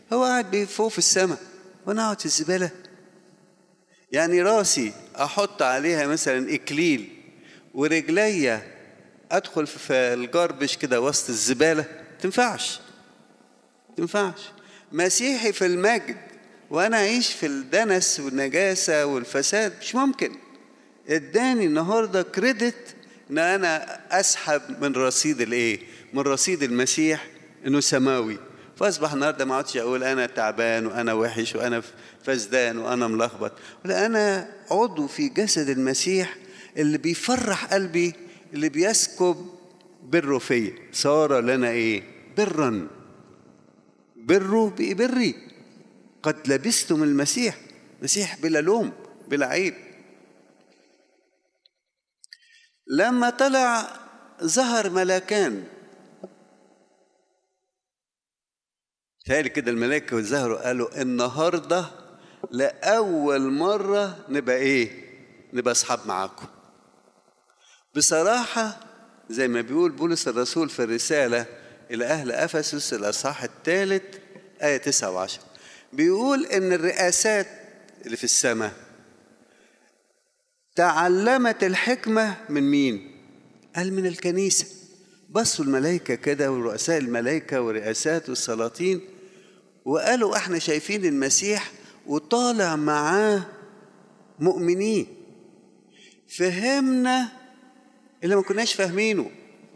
هو قاعد فوق في السماء وانا اقعد في الزباله يعني راسي احط عليها مثلا اكليل ورجليا ادخل في الجربش كده وسط الزباله تنفعش تنفعش مسيحي في المجد وانا اعيش في الدنس والنجاسه والفساد مش ممكن اداني النهارده كريدت ان انا اسحب من رصيد الايه من رصيد المسيح انه سماوي فاصبح النهارده ما عادش اقول انا تعبان وانا وحش وانا فسدان وانا ملخبط ولا انا عضو في جسد المسيح اللي بيفرح قلبي اللي بيسكب بره فيا صار لنا ايه برا بره بقي بري قد لبستم المسيح مسيح بلا لوم بلا عيب لما طلع ظهر ملكان تهيألي كده الملائكة ظهروا قالوا النهاردة لأول مرة نبقى إيه؟ نبقى أصحاب معاكم. بصراحة زي ما بيقول بولس الرسول في الرسالة إلى أهل أفسس الأصحاح الثالث آية 9 و10 بيقول إن الرئاسات اللي في السماء تعلمت الحكمة من مين؟ قال من الكنيسة بصوا الملائكة كده ورؤساء الملائكة ورئاسات والسلاطين وقالوا احنا شايفين المسيح وطالع معاه مؤمنين فهمنا اللي ما كناش فاهمينه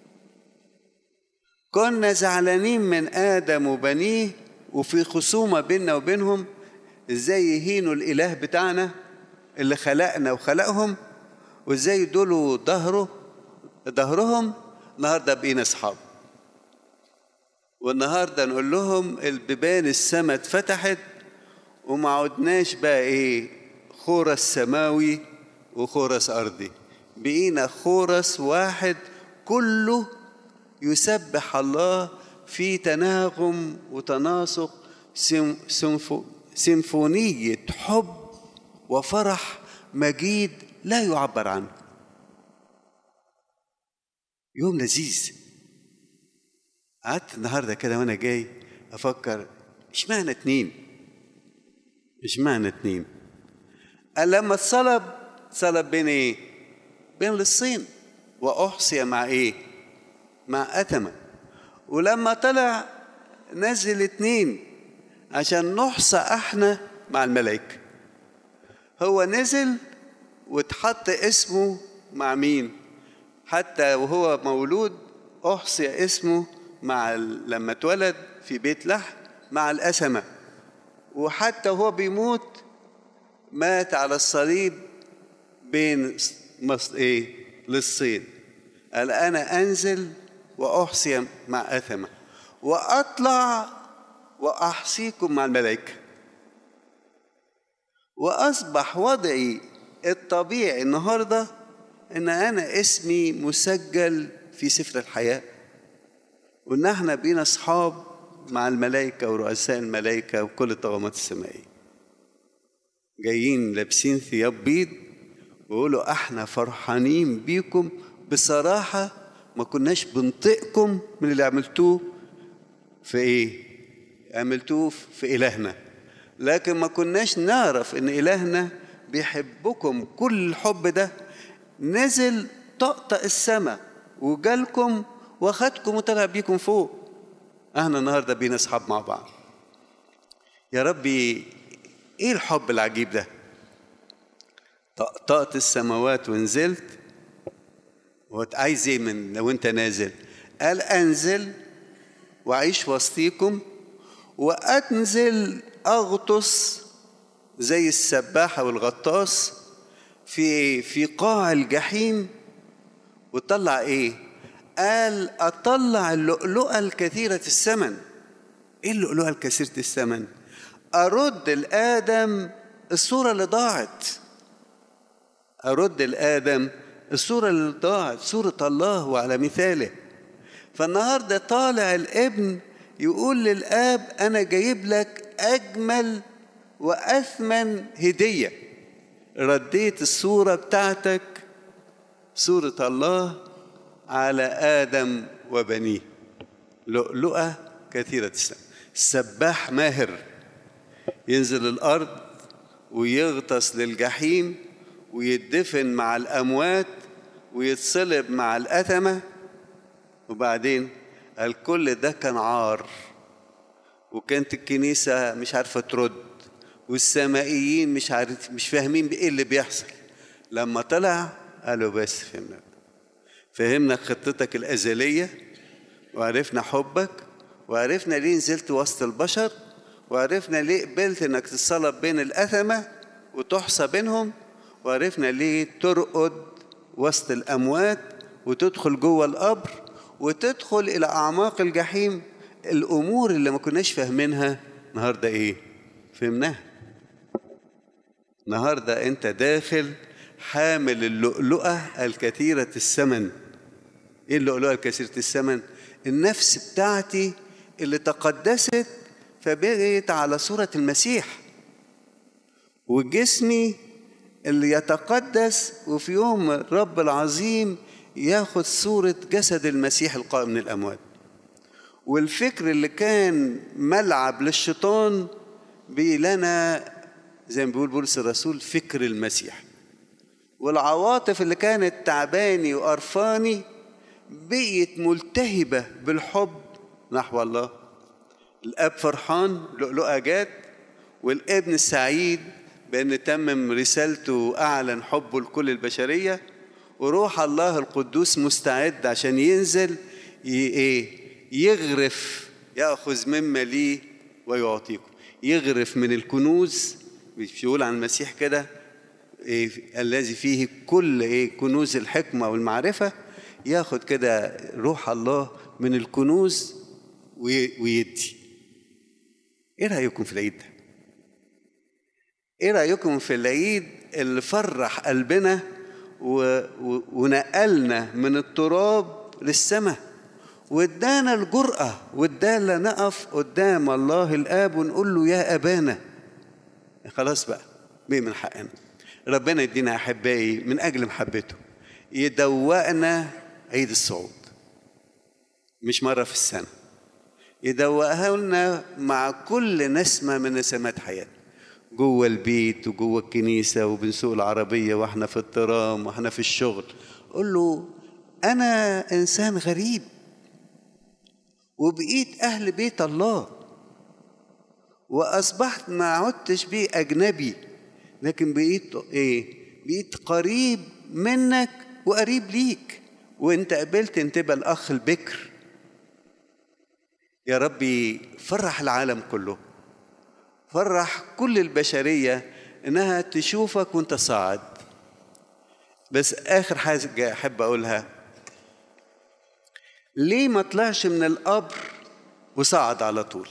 كنا زعلانين من آدم وبنيه وفي خصومة بيننا وبينهم ازاي يهينوا الإله بتاعنا اللي خلقنا وخلقهم وازاي يدولوا ظهره ظهرهم النهارده بقينا اصحاب والنهارده نقول لهم البيبان السماء اتفتحت وما عدناش بقى ايه خورس سماوي وخورس ارضي بقينا خورس واحد كله يسبح الله في تناغم وتناسق سيمفونية حب وفرح مجيد لا يعبر عنه يوم لذيذ قعدت النهارده كده وانا جاي افكر اشمعنى اتنين اشمعنى اتنين قال لما اتصلب صلب بين ايه بين للصين واحصي مع ايه مع اتمه ولما طلع نزل اتنين عشان نحصى احنا مع الملائكه هو نزل واتحط اسمه مع مين حتى وهو مولود احصي اسمه مع لما اتولد في بيت لحم مع الأسمة وحتى وهو بيموت مات على الصليب بين مصر ايه للصين قال انا انزل واحصي مع اثمه واطلع واحصيكم مع الملائكه واصبح وضعي الطبيعي النهارده ان انا اسمي مسجل في سفر الحياه وان احنا بينا اصحاب مع الملائكه ورؤساء الملائكه وكل الطغمات السمائيه جايين لابسين ثياب بيض ويقولوا احنا فرحانين بيكم بصراحه ما كناش بنطقكم من اللي عملتوه في ايه عملتوه في الهنا لكن ما كناش نعرف ان الهنا بيحبكم كل الحب ده نزل طقطق السماء وجالكم واخدكم وطلع بيكم فوق احنا النهارده بينا اصحاب مع بعض يا ربي ايه الحب العجيب ده طقطقت السماوات ونزلت عايز ايه من لو انت نازل قال انزل واعيش وسطيكم وانزل اغطس زي السباحه والغطاس في في قاع الجحيم وطلع ايه قال اطلع اللؤلؤه الكثيره الثمن ايه اللؤلؤه الكثيره الثمن ارد لادم الصوره اللي ضاعت ارد لادم الصوره اللي ضاعت صوره الله وعلى مثاله فالنهارده طالع الابن يقول للاب انا جايب لك اجمل واثمن هديه رديت الصوره بتاعتك صوره الله على ادم وبنيه لؤلؤه كثيره الثمن سباح ماهر ينزل الارض ويغطس للجحيم ويدفن مع الاموات ويتصلب مع الأثمة وبعدين قال كل ده كان عار وكانت الكنيسة مش عارفة ترد والسمائيين مش عارف مش فاهمين ايه اللي بيحصل لما طلع قالوا بس فهمنا فهمنا خطتك الأزلية وعرفنا حبك وعرفنا ليه نزلت وسط البشر وعرفنا ليه قبلت انك تتصلب بين الأثمة وتحصى بينهم وعرفنا ليه ترقد وسط الأموات وتدخل جوه القبر وتدخل إلى أعماق الجحيم الأمور اللي ما كناش فاهمينها النهاردة إيه؟ فهمناها النهاردة أنت داخل حامل اللؤلؤة الكثيرة الثمن إيه اللؤلؤة الكثيرة الثمن؟ النفس بتاعتي اللي تقدست فبقيت على صورة المسيح وجسمي اللي يتقدس وفي يوم الرب العظيم ياخد صورة جسد المسيح القائم من الأموات والفكر اللي كان ملعب للشيطان لنا زي ما بيقول بولس الرسول فكر المسيح والعواطف اللي كانت تعباني وقرفاني بقيت ملتهبة بالحب نحو الله الأب فرحان لؤلؤة جات والابن السعيد بأن تمم رسالته وأعلن حبه لكل البشرية وروح الله القدوس مستعد عشان ينزل إيه يغرف يأخذ مما ليه ويعطيكم يغرف من الكنوز بيقول عن المسيح كده إيه الذي فيه كل إيه كنوز الحكمة والمعرفة ياخد كده روح الله من الكنوز ويدي ايه رايكم في العيد ده ايه رايكم في العيد اللي فرح قلبنا و... و... ونقلنا من التراب للسماء وادانا الجرأة وادانا نقف قدام الله الآب ونقول له يا أبانا خلاص بقى بيه من حقنا ربنا يدينا أحبائي من أجل محبته يدوقنا عيد الصعود مش مرة في السنة يدوقها لنا مع كل نسمة من نسمات حياتنا جوه البيت وجوه الكنيسة وبنسوق العربية واحنا في الترام واحنا في الشغل قول له أنا إنسان غريب وبقيت أهل بيت الله وأصبحت ما عدتش بيه أجنبي لكن بقيت إيه؟ بقيت قريب منك وقريب ليك وانت قبلت ان تبقى الاخ البكر يا ربي فرح العالم كله فرح كل البشريه انها تشوفك وانت صاعد بس اخر حاجه احب اقولها ليه ما طلعش من القبر وصعد على طول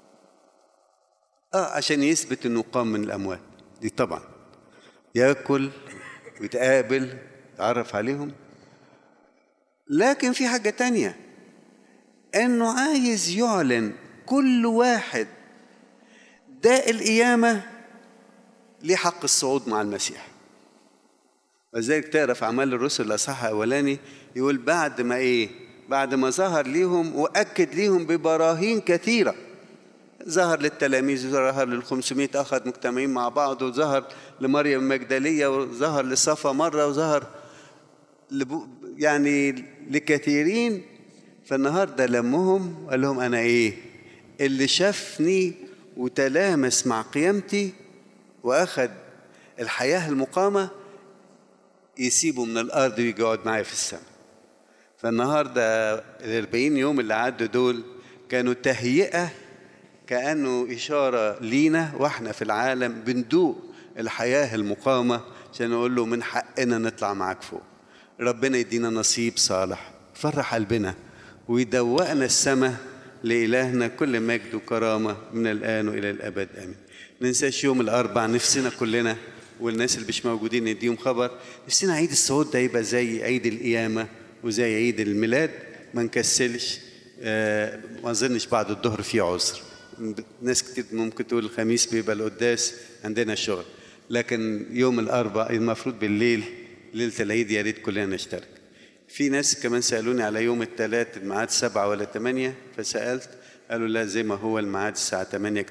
اه عشان يثبت انه قام من الاموات دي طبعا ياكل ويتقابل يتعرف عليهم لكن في حاجة تانية انه عايز يعلن كل واحد داء القيامة ليه حق الصعود مع المسيح وذلك تقرا في اعمال الرسل الاصحاح الاولاني يقول بعد ما ايه بعد ما ظهر ليهم واكد ليهم ببراهين كثيره ظهر للتلاميذ وظهر لل 500 اخذ مجتمعين مع بعض وظهر لمريم المجدليه وظهر لصفا مره وظهر لبو يعني لكثيرين فالنهارده لمهم قال لهم انا ايه اللي شافني وتلامس مع قيامتي واخد الحياه المقامه يسيبه من الارض ويجي يقعد معايا في السماء فالنهارده الأربعين يوم اللي عدوا دول كانوا تهيئه كانه اشاره لينا واحنا في العالم بندوق الحياه المقامه عشان نقول له من حقنا نطلع معاك فوق ربنا يدينا نصيب صالح فرح قلبنا ويدوقنا السماء لإلهنا كل مجد وكرامة من الآن وإلى الأبد آمين ننساش يوم الأربع نفسنا كلنا والناس اللي مش موجودين نديهم خبر نفسنا عيد الصعود ده يبقى زي عيد القيامة وزي عيد الميلاد ما نكسلش آه ما أظنش بعد الظهر في عذر ناس كتير ممكن تقول الخميس بيبقى القداس عندنا شغل لكن يوم الأربع المفروض بالليل ليلة العيد يا ريت كلنا نشترك في ناس كمان سألوني على يوم الثلاث الميعاد سبعة ولا ثمانية فسألت قالوا لا زي ما هو الميعاد الساعة 8